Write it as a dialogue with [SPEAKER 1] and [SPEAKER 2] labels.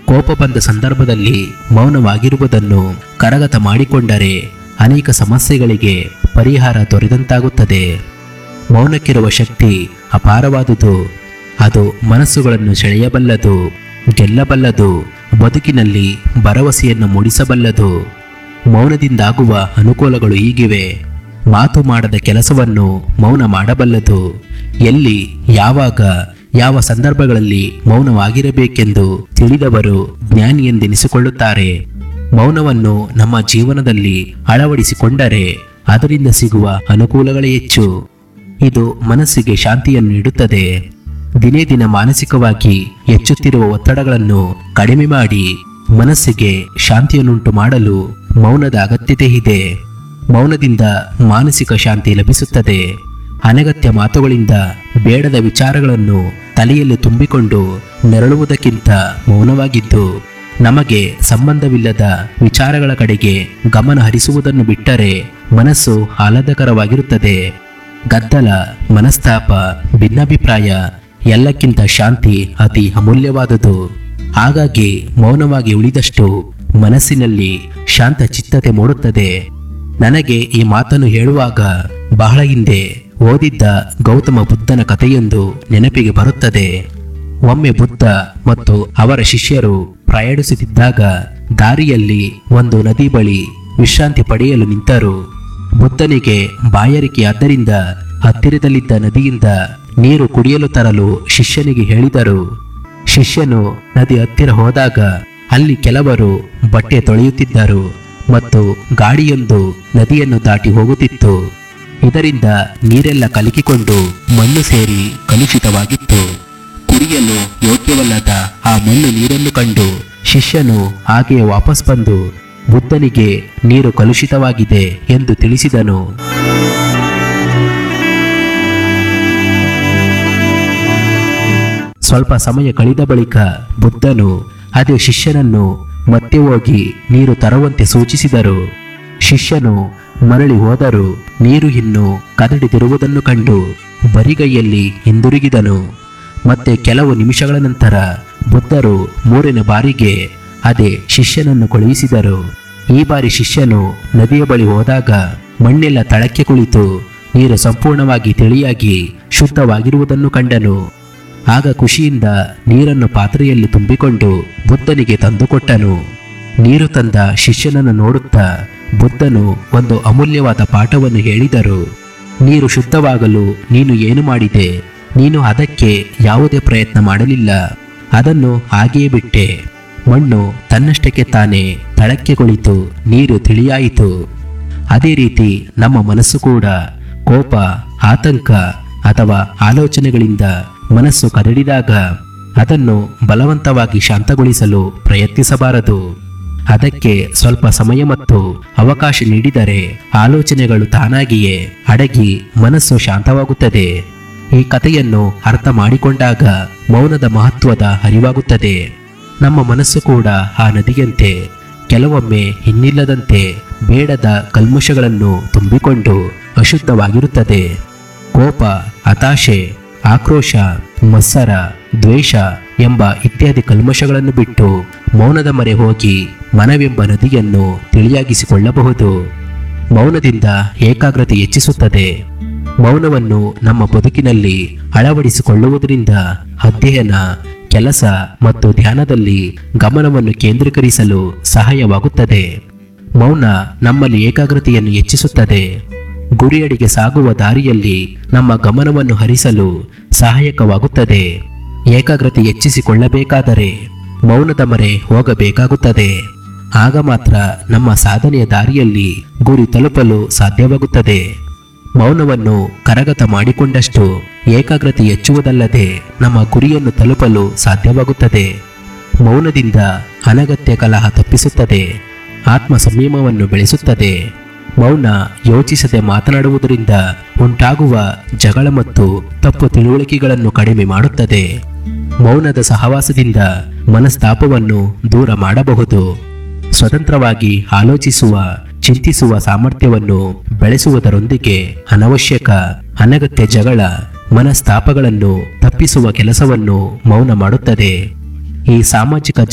[SPEAKER 1] ಕೋಪ ಬಂದ ಸಂದರ್ಭದಲ್ಲಿ ಮೌನವಾಗಿರುವುದನ್ನು ಕರಗತ ಮಾಡಿಕೊಂಡರೆ ಅನೇಕ ಸಮಸ್ಯೆಗಳಿಗೆ ಪರಿಹಾರ ದೊರೆದಂತಾಗುತ್ತದೆ ಮೌನಕ್ಕಿರುವ ಶಕ್ತಿ ಅಪಾರವಾದುದು ಅದು ಮನಸ್ಸುಗಳನ್ನು ಸೆಳೆಯಬಲ್ಲದು ಗೆಲ್ಲಬಲ್ಲದು ಬದುಕಿನಲ್ಲಿ ಭರವಸೆಯನ್ನು ಮೂಡಿಸಬಲ್ಲದು ಮೌನದಿಂದಾಗುವ ಅನುಕೂಲಗಳು ಹೀಗಿವೆ ಮಾತು ಮಾಡದ ಕೆಲಸವನ್ನು ಮೌನ ಮಾಡಬಲ್ಲದು ಎಲ್ಲಿ ಯಾವಾಗ ಯಾವ ಸಂದರ್ಭಗಳಲ್ಲಿ ಮೌನವಾಗಿರಬೇಕೆಂದು ತಿಳಿದವರು ಜ್ಞಾನಿ ಎಂದೆನಿಸಿಕೊಳ್ಳುತ್ತಾರೆ ಮೌನವನ್ನು ನಮ್ಮ ಜೀವನದಲ್ಲಿ ಅಳವಡಿಸಿಕೊಂಡರೆ ಅದರಿಂದ ಸಿಗುವ ಅನುಕೂಲಗಳೇ ಹೆಚ್ಚು ಇದು ಮನಸ್ಸಿಗೆ ಶಾಂತಿಯನ್ನು ನೀಡುತ್ತದೆ ದಿನೇ ದಿನ ಮಾನಸಿಕವಾಗಿ ಹೆಚ್ಚುತ್ತಿರುವ ಒತ್ತಡಗಳನ್ನು ಕಡಿಮೆ ಮಾಡಿ ಮನಸ್ಸಿಗೆ ಶಾಂತಿಯನ್ನುಂಟು ಮಾಡಲು ಮೌನದ ಅಗತ್ಯತೆ ಇದೆ ಮೌನದಿಂದ ಮಾನಸಿಕ ಶಾಂತಿ ಲಭಿಸುತ್ತದೆ ಅನಗತ್ಯ ಮಾತುಗಳಿಂದ ಬೇಡದ ವಿಚಾರಗಳನ್ನು ತಲೆಯಲ್ಲಿ ತುಂಬಿಕೊಂಡು ನೆರಳುವುದಕ್ಕಿಂತ ಮೌನವಾಗಿದ್ದು ನಮಗೆ ಸಂಬಂಧವಿಲ್ಲದ ವಿಚಾರಗಳ ಕಡೆಗೆ ಗಮನ ಹರಿಸುವುದನ್ನು ಬಿಟ್ಟರೆ ಮನಸ್ಸು ಆಹ್ಲಾದಕರವಾಗಿರುತ್ತದೆ ಗದ್ದಲ ಮನಸ್ತಾಪ ಭಿನ್ನಾಭಿಪ್ರಾಯ ಎಲ್ಲಕ್ಕಿಂತ ಶಾಂತಿ ಅತಿ ಅಮೂಲ್ಯವಾದುದು ಹಾಗಾಗಿ ಮೌನವಾಗಿ ಉಳಿದಷ್ಟು ಮನಸ್ಸಿನಲ್ಲಿ ಶಾಂತ ಚಿತ್ತತೆ ಮೂಡುತ್ತದೆ ನನಗೆ ಈ ಮಾತನ್ನು ಹೇಳುವಾಗ ಬಹಳ ಹಿಂದೆ ಓದಿದ್ದ ಗೌತಮ ಬುದ್ಧನ ಕಥೆಯೊಂದು ನೆನಪಿಗೆ ಬರುತ್ತದೆ ಒಮ್ಮೆ ಬುದ್ಧ ಮತ್ತು ಅವರ ಶಿಷ್ಯರು ಪ್ರಯಾಣಿಸುತ್ತಿದ್ದಾಗ ದಾರಿಯಲ್ಲಿ ಒಂದು ನದಿ ಬಳಿ ವಿಶ್ರಾಂತಿ ಪಡೆಯಲು ನಿಂತರು ಬುದ್ಧನಿಗೆ ಬಾಯಾರಿಕೆಯಾದ್ದರಿಂದ ಹತ್ತಿರದಲ್ಲಿದ್ದ ನದಿಯಿಂದ ನೀರು ಕುಡಿಯಲು ತರಲು ಶಿಷ್ಯನಿಗೆ ಹೇಳಿದರು ಶಿಷ್ಯನು ನದಿ ಹತ್ತಿರ ಹೋದಾಗ ಅಲ್ಲಿ ಕೆಲವರು ಬಟ್ಟೆ ತೊಳೆಯುತ್ತಿದ್ದರು ಮತ್ತು ಗಾಡಿಯೊಂದು ನದಿಯನ್ನು ದಾಟಿ ಹೋಗುತ್ತಿತ್ತು ಇದರಿಂದ ನೀರೆಲ್ಲ ಕಲಕಿಕೊಂಡು ಮಣ್ಣು ಸೇರಿ ಕಲುಷಿತವಾಗಿತ್ತು ಕುಡಿಯಲು ಯೋಗ್ಯವಲ್ಲದ ಆ ಮಣ್ಣು ನೀರನ್ನು ಕಂಡು ಶಿಷ್ಯನು ಹಾಗೆಯೇ ವಾಪಸ್ ಬಂದು ಬುದ್ಧನಿಗೆ ನೀರು ಕಲುಷಿತವಾಗಿದೆ ಎಂದು ತಿಳಿಸಿದನು ಸ್ವಲ್ಪ ಸಮಯ ಕಳೆದ ಬಳಿಕ ಬುದ್ಧನು ಅದೇ ಶಿಷ್ಯನನ್ನು ಮತ್ತೆ ಹೋಗಿ ನೀರು ತರುವಂತೆ ಸೂಚಿಸಿದರು ಶಿಷ್ಯನು ಮರಳಿ ಹೋದರೂ ನೀರು ಇನ್ನು ಕದಡಿದಿರುವುದನ್ನು ಕಂಡು ಬರಿಗೈಯಲ್ಲಿ ಹಿಂದಿರುಗಿದನು ಮತ್ತೆ ಕೆಲವು ನಿಮಿಷಗಳ ನಂತರ ಬುದ್ಧರು ಮೂರನೇ ಬಾರಿಗೆ ಅದೇ ಶಿಷ್ಯನನ್ನು ಕಳುಹಿಸಿದರು ಈ ಬಾರಿ ಶಿಷ್ಯನು ನದಿಯ ಬಳಿ ಹೋದಾಗ ಮಣ್ಣೆಲ್ಲ ತಳಕ್ಕೆ ಕುಳಿತು ನೀರು ಸಂಪೂರ್ಣವಾಗಿ ತಿಳಿಯಾಗಿ ಶುದ್ಧವಾಗಿರುವುದನ್ನು ಕಂಡನು ಆಗ ಖುಷಿಯಿಂದ ನೀರನ್ನು ಪಾತ್ರೆಯಲ್ಲಿ ತುಂಬಿಕೊಂಡು ಬುದ್ಧನಿಗೆ ತಂದುಕೊಟ್ಟನು ನೀರು ತಂದ ಶಿಷ್ಯನನ್ನು ನೋಡುತ್ತಾ ಬುದ್ಧನು ಒಂದು ಅಮೂಲ್ಯವಾದ ಪಾಠವನ್ನು ಹೇಳಿದರು ನೀರು ಶುದ್ಧವಾಗಲು ನೀನು ಏನು ಮಾಡಿದೆ ನೀನು ಅದಕ್ಕೆ ಯಾವುದೇ ಪ್ರಯತ್ನ ಮಾಡಲಿಲ್ಲ ಅದನ್ನು ಹಾಗೆಯೇ ಬಿಟ್ಟೆ ಮಣ್ಣು ತನ್ನಷ್ಟಕ್ಕೆ ತಾನೇ ತಳಕ್ಕೆ ಕುಳಿತು ನೀರು ತಿಳಿಯಾಯಿತು ಅದೇ ರೀತಿ ನಮ್ಮ ಮನಸ್ಸು ಕೂಡ ಕೋಪ ಆತಂಕ ಅಥವಾ ಆಲೋಚನೆಗಳಿಂದ ಮನಸ್ಸು ಕದಡಿದಾಗ ಅದನ್ನು ಬಲವಂತವಾಗಿ ಶಾಂತಗೊಳಿಸಲು ಪ್ರಯತ್ನಿಸಬಾರದು ಅದಕ್ಕೆ ಸ್ವಲ್ಪ ಸಮಯ ಮತ್ತು ಅವಕಾಶ ನೀಡಿದರೆ ಆಲೋಚನೆಗಳು ತಾನಾಗಿಯೇ ಅಡಗಿ ಮನಸ್ಸು ಶಾಂತವಾಗುತ್ತದೆ ಈ ಕಥೆಯನ್ನು ಅರ್ಥ ಮಾಡಿಕೊಂಡಾಗ ಮೌನದ ಮಹತ್ವದ ಅರಿವಾಗುತ್ತದೆ ನಮ್ಮ ಮನಸ್ಸು ಕೂಡ ಆ ನದಿಯಂತೆ ಕೆಲವೊಮ್ಮೆ ಇನ್ನಿಲ್ಲದಂತೆ ಬೇಡದ ಕಲ್ಮಶಗಳನ್ನು ತುಂಬಿಕೊಂಡು ಅಶುದ್ಧವಾಗಿರುತ್ತದೆ ಕೋಪ ಹತಾಶೆ ಆಕ್ರೋಶ ಮತ್ಸರ ದ್ವೇಷ ಎಂಬ ಇತ್ಯಾದಿ ಕಲ್ಮಶಗಳನ್ನು ಬಿಟ್ಟು ಮೌನದ ಮೊರೆ ಹೋಗಿ ಮನವೆಂಬ ನದಿಯನ್ನು ತಿಳಿಯಾಗಿಸಿಕೊಳ್ಳಬಹುದು ಮೌನದಿಂದ ಏಕಾಗ್ರತೆ ಹೆಚ್ಚಿಸುತ್ತದೆ ಮೌನವನ್ನು ನಮ್ಮ ಬದುಕಿನಲ್ಲಿ ಅಳವಡಿಸಿಕೊಳ್ಳುವುದರಿಂದ ಅಧ್ಯಯನ ಕೆಲಸ ಮತ್ತು ಧ್ಯಾನದಲ್ಲಿ ಗಮನವನ್ನು ಕೇಂದ್ರೀಕರಿಸಲು ಸಹಾಯವಾಗುತ್ತದೆ ಮೌನ ನಮ್ಮಲ್ಲಿ ಏಕಾಗ್ರತೆಯನ್ನು ಹೆಚ್ಚಿಸುತ್ತದೆ ಗುರಿಯಡಿಗೆ ಸಾಗುವ ದಾರಿಯಲ್ಲಿ ನಮ್ಮ ಗಮನವನ್ನು ಹರಿಸಲು ಸಹಾಯಕವಾಗುತ್ತದೆ ಏಕಾಗ್ರತೆ ಹೆಚ್ಚಿಸಿಕೊಳ್ಳಬೇಕಾದರೆ ಮೌನದ ಮೊರೆ ಹೋಗಬೇಕಾಗುತ್ತದೆ ಆಗ ಮಾತ್ರ ನಮ್ಮ ಸಾಧನೆಯ ದಾರಿಯಲ್ಲಿ ಗುರಿ ತಲುಪಲು ಸಾಧ್ಯವಾಗುತ್ತದೆ ಮೌನವನ್ನು ಕರಗತ ಮಾಡಿಕೊಂಡಷ್ಟು ಏಕಾಗ್ರತೆ ಹೆಚ್ಚುವುದಲ್ಲದೆ ನಮ್ಮ ಗುರಿಯನ್ನು ತಲುಪಲು ಸಾಧ್ಯವಾಗುತ್ತದೆ ಮೌನದಿಂದ ಅನಗತ್ಯ ಕಲಹ ತಪ್ಪಿಸುತ್ತದೆ ಆತ್ಮ ಸಂಯಮವನ್ನು ಬೆಳೆಸುತ್ತದೆ ಮೌನ ಯೋಚಿಸದೆ ಮಾತನಾಡುವುದರಿಂದ ಉಂಟಾಗುವ ಜಗಳ ಮತ್ತು ತಪ್ಪು ತಿಳುವಳಿಕೆಗಳನ್ನು ಕಡಿಮೆ ಮಾಡುತ್ತದೆ ಮೌನದ ಸಹವಾಸದಿಂದ ಮನಸ್ತಾಪವನ್ನು ದೂರ ಮಾಡಬಹುದು ಸ್ವತಂತ್ರವಾಗಿ ಆಲೋಚಿಸುವ ಚಿಂತಿಸುವ ಸಾಮರ್ಥ್ಯವನ್ನು ಬೆಳೆಸುವುದರೊಂದಿಗೆ ಅನವಶ್ಯಕ ಅನಗತ್ಯ ಜಗಳ ಮನಸ್ತಾಪಗಳನ್ನು ತಪ್ಪಿಸುವ ಕೆಲಸವನ್ನು ಮೌನ ಮಾಡುತ್ತದೆ ಈ ಸಾಮಾಜಿಕ